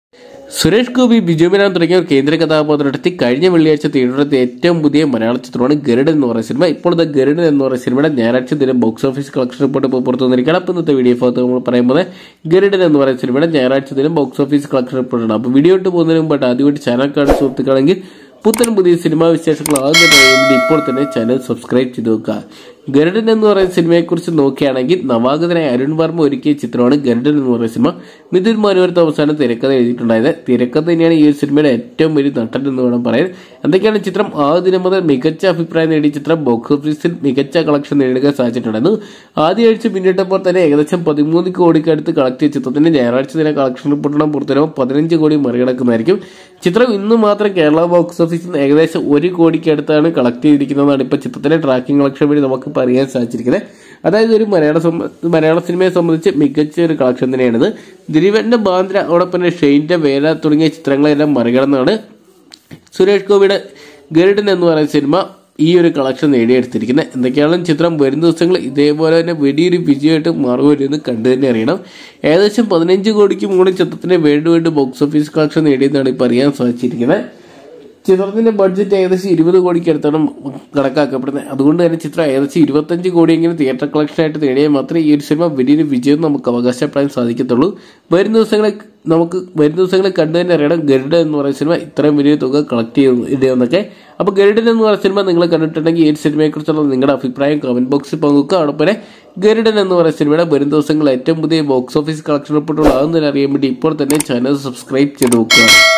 സുരേഷ് ഗോപി ബിജു മേനോൻ തുടങ്ങിയവർ കേന്ദ്ര കഥാപാത്രത്തിൽ കഴിഞ്ഞ വെള്ളിയാഴ്ച തിയേറ്ററിലെത്തിയ ഏറ്റവും പുതിയ മലയാള ചിത്രമാണ് ഗരുഡൻ എന്ന് പറയുന്ന സിനിമ ഇപ്പോൾ ഇത് ഗരുഡൻ എന്ന് പറയുന്ന സിനിമയുടെ ഞായറാഴ്ച ദിനം ബോക്സ് ഓഫീസ് കളക്ഷൻ റിപ്പോർട്ട് ഇപ്പോൾ പുറത്തു വന്നിരിക്കുകയാണ് അപ്പോൾ ഇന്നത്തെ വീഡിയോ ഭാഗത്ത് നമ്മൾ പറയുമ്പോൾ ഗരുഡൻ എന്ന് പറയുന്ന സിനിമയുടെ ഞായറാഴ്ച ദിനം ബോക്സ് ഓഫീസ് കളക്ഷൻ റിപ്പോർട്ടാണ് അപ്പോൾ വീഡിയോ ഇട്ട് പോകുന്നതിന് മുമ്പായിട്ട് ആദ്യമായിട്ട് ചാനൽ കാണുന്ന സുഹൃത്തുക്കളെങ്കിൽ പുത്തൻ പുതിയ സിനിമാ വിശേഷങ്ങൾ ആദ്യം വേണ്ടി ഇപ്പോൾ തന്നെ ചാനൽ സബ്സ്ക്രൈബ് ചെയ്ത് നോക്കുക ഗരുഡൻ എന്ന് പറയുന്ന സിനിമയെക്കുറിച്ച് നോക്കുകയാണെങ്കിൽ നവാഗതനായ അരുൺ വർമ്മ ഒരുക്കിയ ചിത്രമാണ് ഗരുഡൻ എന്ന് പറയുന്ന സിനിമ മിഥുൻ മനോരത്ത് അവസാനം തിരക്കഥ എഴുതിയിട്ടുണ്ടായത് തിരക്കഥ തന്നെയാണ് ഈ ഒരു സിനിമയുടെ ഏറ്റവും വലിയ നട്ടൻ എന്ന് വേണം പറയാൻ എന്തൊക്കെയാണ് ചിത്രം ആ ദിനം മുതൽ മികച്ച അഭിപ്രായം നേടിയ ചിത്രം ബോക്സ് ഓഫീസിൽ മികച്ച കളക്ഷൻ നേടുക സാധിച്ചിട്ടുണ്ടായിരുന്നു ആദ്യ ആഴ്ച പിന്നിട്ടപ്പോൾ തന്നെ ഏകദേശം പതിമൂന്ന് കോടിക്ക് അടുത്ത് കളക്ട് ചെയ്ത ചിത്രത്തിന്റെ ഞായറാഴ്ച ദിന കളക്ഷൻ റിപ്പോർട്ടും പുറത്തുവരുമ്പോൾ പതിനഞ്ച് കോടി മറികടക്കുന്നതായിരിക്കും ചിത്രം ഇന്ന് മാത്രം കേരള ബോക്സ് ഓഫീസിൽ നിന്ന് ഏകദേശം ഒരു കോടിക്ക് അടുത്താണ് കളക്ട് ചെയ്തിരിക്കുന്നതാണ് ഇപ്പോൾ ചിത്രത്തിന്റെ ട്രാക്കിംഗ് കളക്ഷൻ വഴി നമുക്ക് അറിയാൻ സാധിച്ചിരിക്കുന്നത് അതായത് ഒരു മലയാള സംബ- മലയാള സിനിമയെ സംബന്ധിച്ച് മികച്ച ഒരു കളക്ഷൻ തന്നെയാണിത് ദിലീപന്റെ ബാന്ദ്ര അതോടൊപ്പം തന്നെ ഷെയ്ന്റെ വേല തുടങ്ങിയ ചിത്രങ്ങളെല്ലാം മറികടന്നാണ് സുരേഷ് ഗോപിയുടെ ഗരുഡൻ എന്ന് പറയുന്ന സിനിമ ഈ ഒരു കളക്ഷൻ നേടിയെടുത്തിരിക്കുന്നത് എന്തൊക്കെയാണ് ചിത്രം വരും ദിവസങ്ങൾ ഇതേപോലെ തന്നെ വലിയൊരു വിജയമായിട്ട് മാറുമെന്ന് കണ്ടു തന്നെ അറിയണം ഏകദേശം പതിനഞ്ച് കോടിക്ക് മുകളിൽ ചിത്രത്തിന് വേണ്ടി വേണ്ടി ബോക്സ് ഓഫീസ് കളക്ഷൻ നേടിയെന്നാണ് ഇപ്പോൾ അറിയാൻ സാധിച്ചിരിക്കുന്നത് ചിത്രത്തിന്റെ ബഡ്ജറ്റ് ഏകദേശം ഇരുപത് കോടിക്ക് അടുത്താണ് കണക്കാക്കപ്പെടുന്നത് അതുകൊണ്ട് തന്നെ ചിത്രം ഏകദേശം ഇരുപത്തഞ്ച് കോടിയെങ്കിലും തിയേറ്റർ കളക്ഷൻ ആയിട്ട് നേടിയാൽ മാത്രമേ ഈ ഒരു സിനിമ വലിയൊരു വിജയം നമുക്ക് അവകാശപ്പെടാൻ സാധിക്കത്തുള്ളൂ വരും ദിവസങ്ങളെ നമുക്ക് വരും ദിവസങ്ങളിൽ കണ്ടു തന്നെ അറിയണം ഗരുഡ എന്ന് പറയുന്ന സിനിമ ഇത്രയും വലിയ തുക കളക്ട് ചെയ്യുന്നതൊക്കെ അപ്പോൾ ഗരുഡൻ എന്ന് പറയുന്ന സിനിമ നിങ്ങൾ കണ്ടിട്ടുണ്ടെങ്കിൽ ഈ ഒരു സിനിമയെക്കുറിച്ചുള്ള നിങ്ങളുടെ അഭിപ്രായം കമന്റ് ബോക്സിൽ പങ്കുവെക്കുക അതോടൊപ്പം തന്നെ ഗരുഡൻ എന്ന് പറയുന്ന സിനിമയുടെ വരും ദിവസങ്ങളിൽ ഏറ്റവും പുതിയ ബോക്സ് ഓഫീസ് കളക്ഷൻ റിപ്പോർട്ടുകൾ ആകുന്നതിന് അറിയാൻ വേണ്ടി ഇപ്പോൾ തന്നെ ചാനൽ സബ്സ്ക്രൈബ് ചെയ്ത് നോക്കുക